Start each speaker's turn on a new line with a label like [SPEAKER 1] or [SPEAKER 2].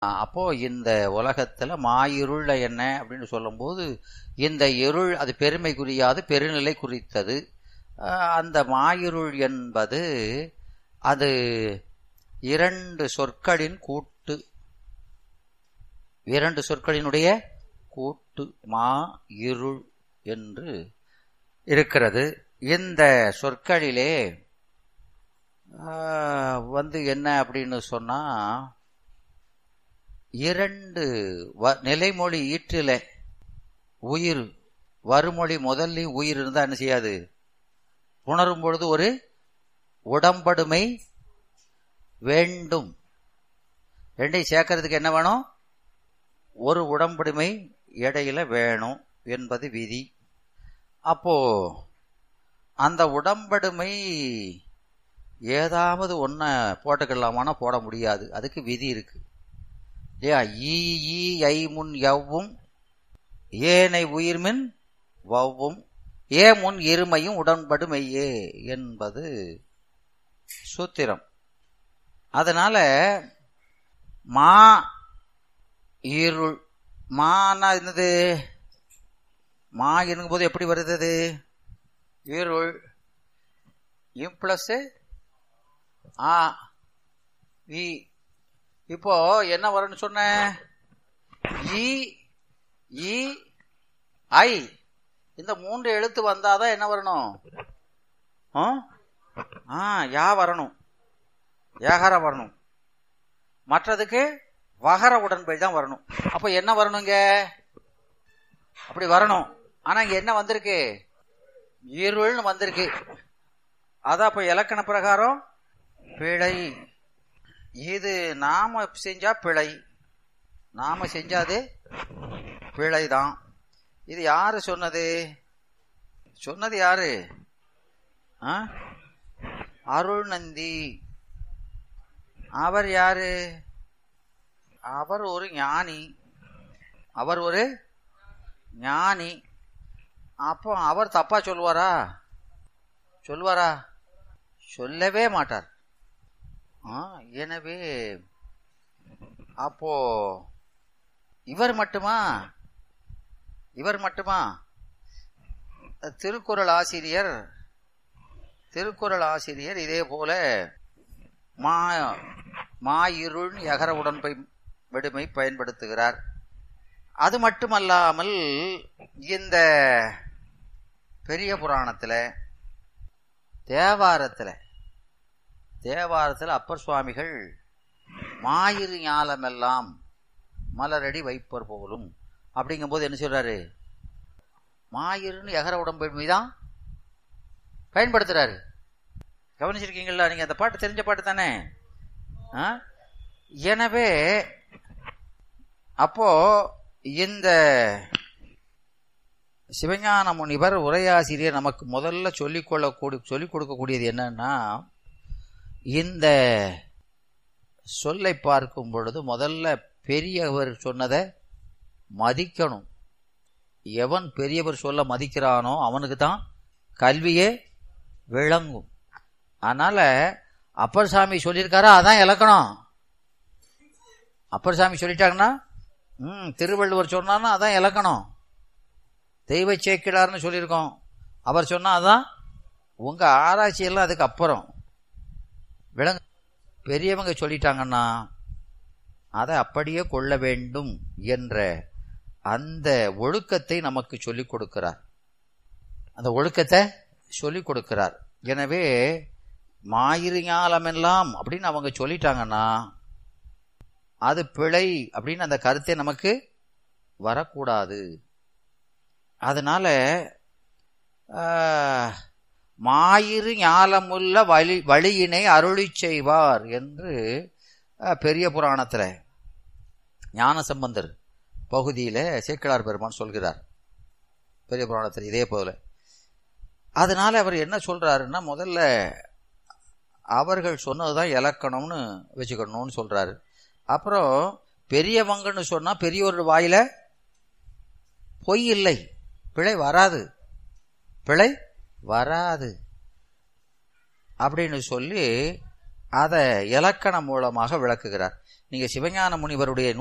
[SPEAKER 1] அப்போ இந்த உலகத்துல மாயிருள் என்ன அப்படின்னு சொல்லும்போது இந்த இருள் அது பெருமை குறியாது பெருநிலை குறித்தது அஹ் அந்த மாயிருள் என்பது அது இரண்டு சொற்களின் கூட்டு இரண்டு சொற்களினுடைய கூட்டு மா இருள் என்று இருக்கிறது இந்த சொற்களிலே ஆஹ், வந்து என்ன அப்படின்னு சொன்னா இரண்டு வ- நிலைமொழி ஈற்றில உயிர் வருமொழி முதல்ல உயிர் இருந்தா என்ன செய்யாது உணரும் பொழுது ஒரு உடம்படுமை வேண்டும் ரெண்டையும் சேர்க்கறதுக்கு என்ன வேணும் ஒரு உடம்படுமை இடையில வேணும் என்பது விதி அப்போ அந்த உடம்படுமை ஏதாவது ஒன்ன போட்டுக்கலாமான்னா போட முடியாது அதுக்கு விதி இருக்கு இல்லையா ஈ ஈ ஐ முன் எவ்வும் ஏனை உயிர்மின் வவ்வும் ஏ முன் இருமையும் உடன்படுமையே என்பது சூத்திரம் அதனால மா இருள் மானா என்னது மா போது எப்படி வருது அது இருள் இம் பிளஸ் ஆ வி இப்போ என்ன வரும்னு சொன்ன இ இ ஐ இந்த மூன்று எழுத்து வந்தாதான் என்ன வரணும் ஆ? ஆ யா வரணும் ஏகாரம் வரணும் மற்றதுக்கு வகர உடன்பை தான் வரணும் அப்போ என்ன வரணுங்க அப்படி வரணும் ஆனா இங்க என்ன வந்திருக்கு இருள்னு வந்திருக்கு அதான் அப்ப இலக்கண பிரகாரம் பிழை இது நாம செஞ்சா பிழை நாம செஞ்சாது பிழைதான் இது யாரு சொன்னது சொன்னது யாரு ஆ? அருள் நந்தி அவர் யாரு அவர் ஒரு ஞானி அவர் ஒரு ஞானி அப்போ அவர் தப்பா சொல்லுவாரா சொல்லுவாரா சொல்லவே மாட்டார் ஆ, எனவே அப்போ இவர் மட்டுமா இவர் மட்டுமா திருக்குறள் ஆசிரியர் திருக்குறள் ஆசிரியர் இதே போல மா மாயிருள் எகர உடன்பை விடுமை பயன்படுத்துகிறார் அது மட்டுமல்லாமல் இந்த பெரிய புராணத்துல தேவாரத்துல தேவாரத்துல அப்பர் சுவாமிகள் மாயிரு ஞாலமெல்லாம் மலரடி வைப்பர் போலும் அப்படிங்கும்போது என்ன சொல்றாரு மாயிருன்னு எகர உடம்பு தான் பயன்படுத்துறாரு கவனிச்சிருக்கீங்களா நீங்க அந்த பாட்டு தெரிஞ்ச பாட்டு தானே ஆ? எனவே அப்போ இந்த சிவஞான முனிவர் உரையாசிரியர் நமக்கு முதல்ல சொல்லிக் கொள்ளக்கூடிய சொல்லிக் கொடுக்கக்கூடியது என்னன்னா இந்த சொல்லை பார்க்கும் பொழுது முதல்ல பெரியவர் சொன்னதை மதிக்கணும் எவன் பெரியவர் சொல்ல மதிக்கிறானோ அவனுக்கு தான் கல்வியே விளங்கும் அதனால அப்பர் சாமி சொல்லியிருக்காரா அதான் இலக்கணம் அப்பர் சாமி சொல்லிட்டாங்கன்னா ம் திருவள்ளுவர் சொன்னான்னா அதான் இலக்கணம் தெய்வ சேக்கிடார்னு சொல்லியிருக்கோம் அவர் சொன்னா அதான் உங்க ஆராய்ச்சி எல்லாம் அதுக்கு அப்புறம் விளங்க பெரியவங்க சொல்லிட்டாங்கன்னா அதை அப்படியே கொள்ள வேண்டும் என்ற அந்த ஒழுக்கத்தை நமக்கு சொல்லிக் கொடுக்கிறார் அந்த ஒழுக்கத்தை சொல்லிக் கொடுக்கிறார் எனவே மாயிரு ஞாலமெல்லாம் அப்படின்னு அவங்க சொல்லிட்டாங்கன்னா அது பிழை அப்படின்னு அந்த கருத்தை நமக்கு வரக்கூடாது அதனால ஆஹ், மாயிரு ஞாலமுள்ள வழி வழியினை அருளி செய்வார் என்று ஆஹ், பெரிய புராணத்துல ஞானசம்பந்தர் பகுதியில சேக்கிழார் பெருமான் சொல்கிறார் பெரிய புராணத்தில் இதே போல அதனால அவர் என்ன சொல்றாருன்னா முதல்ல அவர்கள் சொன்னதுதான் இலக்கணம்னு வச்சுக்கணும்னு சொல்றாரு அப்புறம் பெரியவங்கன்னு சொன்னா பெரியவர் வாயில பொய் இல்லை பிழை வராது பிழை வராது அப்படின்னு சொல்லி அதை இலக்கணம் மூலமாக விளக்குகிறார் நீங்க சிவஞான முனிவருடைய